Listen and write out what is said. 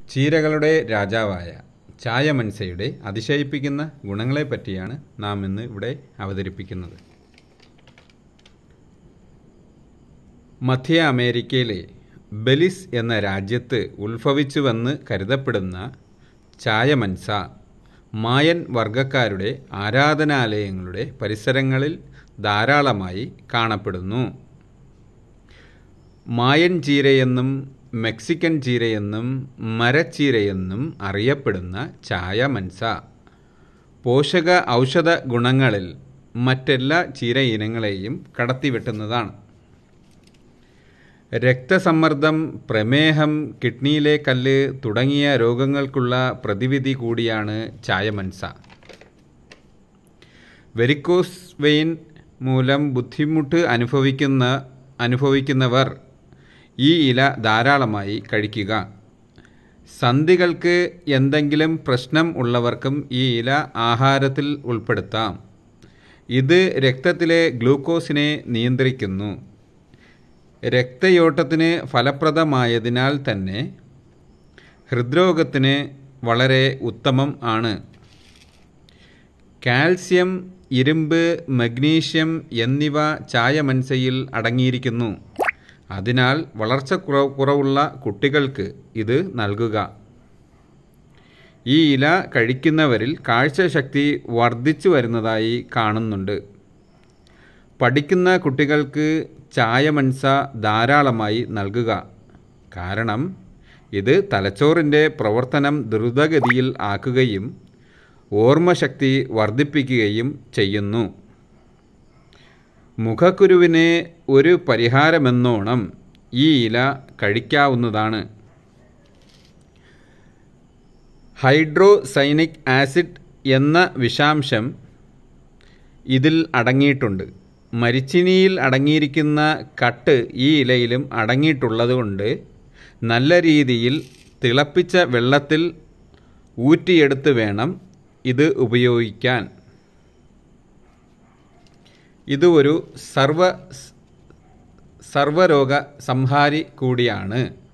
ചീരകളുടെ രാജാവായ ചായമൻസയുടെ അതിശയിപ്പിക്കുന്ന ഗുണങ്ങളെപ്പറ്റിയാണ് നാം ഇന്ന് ഇവിടെ അവതരിപ്പിക്കുന്നത് മധ്യ അമേരിക്കയിലെ ബെലിസ് എന്ന രാജ്യത്ത് ഉത്ഭവിച്ചുവെന്ന് കരുതപ്പെടുന്ന ചായമൻസ മായൻ വർഗക്കാരുടെ ആരാധനാലയങ്ങളുടെ പരിസരങ്ങളിൽ ധാരാളമായി കാണപ്പെടുന്നു മായൻ ചീരയെന്നും മെക്സിക്കൻ ചീരയെന്നും മരച്ചീരയെന്നും അറിയപ്പെടുന്ന ചായമൻസ പോഷക ഔഷധ ഗുണങ്ങളിൽ മറ്റെല്ലാ ചീര ഇനങ്ങളെയും കടത്തിവെട്ടുന്നതാണ് രക്തസമ്മർദ്ദം പ്രമേഹം കിഡ്നിയിലെ കല്ല് തുടങ്ങിയ രോഗങ്ങൾക്കുള്ള പ്രതിവിധി കൂടിയാണ് ചായമൻസ വെരിക്കോസ് വെയിൻ മൂലം ബുദ്ധിമുട്ട് അനുഭവിക്കുന്ന അനുഭവിക്കുന്നവർ ഈ ഇല ധാരാളമായി കഴിക്കുക സന്ധികൾക്ക് എന്തെങ്കിലും പ്രശ്നം ഉള്ളവർക്കും ഈ ഇല ആഹാരത്തിൽ ഉൾപ്പെടുത്താം ഇത് രക്തത്തിലെ ഗ്ലൂക്കോസിനെ നിയന്ത്രിക്കുന്നു രക്തയോട്ടത്തിന് ഫലപ്രദമായതിനാൽ തന്നെ ഹൃദ്രോഗത്തിന് വളരെ ഉത്തമം ആണ് കാൽസ്യം ഇരുമ്പ് മഗ്നീഷ്യം എന്നിവ ചായമൻസയിൽ അടങ്ങിയിരിക്കുന്നു അതിനാൽ വളർച്ച കുറ കുറവുള്ള കുട്ടികൾക്ക് ഇത് നൽകുക ഈ ഇല കഴിക്കുന്നവരിൽ കാഴ്ചശക്തി വർദ്ധിച്ചു വരുന്നതായി കാണുന്നുണ്ട് പഠിക്കുന്ന കുട്ടികൾക്ക് ചായമൻസ ധാരാളമായി നൽകുക കാരണം ഇത് തലച്ചോറിൻ്റെ പ്രവർത്തനം ദ്രുതഗതിയിൽ ആക്കുകയും ഓർമ്മശക്തി വർദ്ധിപ്പിക്കുകയും ചെയ്യുന്നു മുഖക്കുരുവിന് ഒരു പരിഹാരമെന്നോണം ഈ ഇല കഴിക്കാവുന്നതാണ് ഹൈഡ്രോസൈനിക് ആസിഡ് എന്ന വിഷാംശം ഇതിൽ അടങ്ങിയിട്ടുണ്ട് മരിച്ചിനിയിൽ അടങ്ങിയിരിക്കുന്ന കട്ട് ഈ ഇലയിലും അടങ്ങിയിട്ടുള്ളതുകൊണ്ട് നല്ല രീതിയിൽ തിളപ്പിച്ച വെള്ളത്തിൽ ഊറ്റിയെടുത്ത് വേണം ഇത് ഉപയോഗിക്കാൻ ഇത് ഒരു സർവ സർവരോഗ സംഹാരി കൂടിയാണ്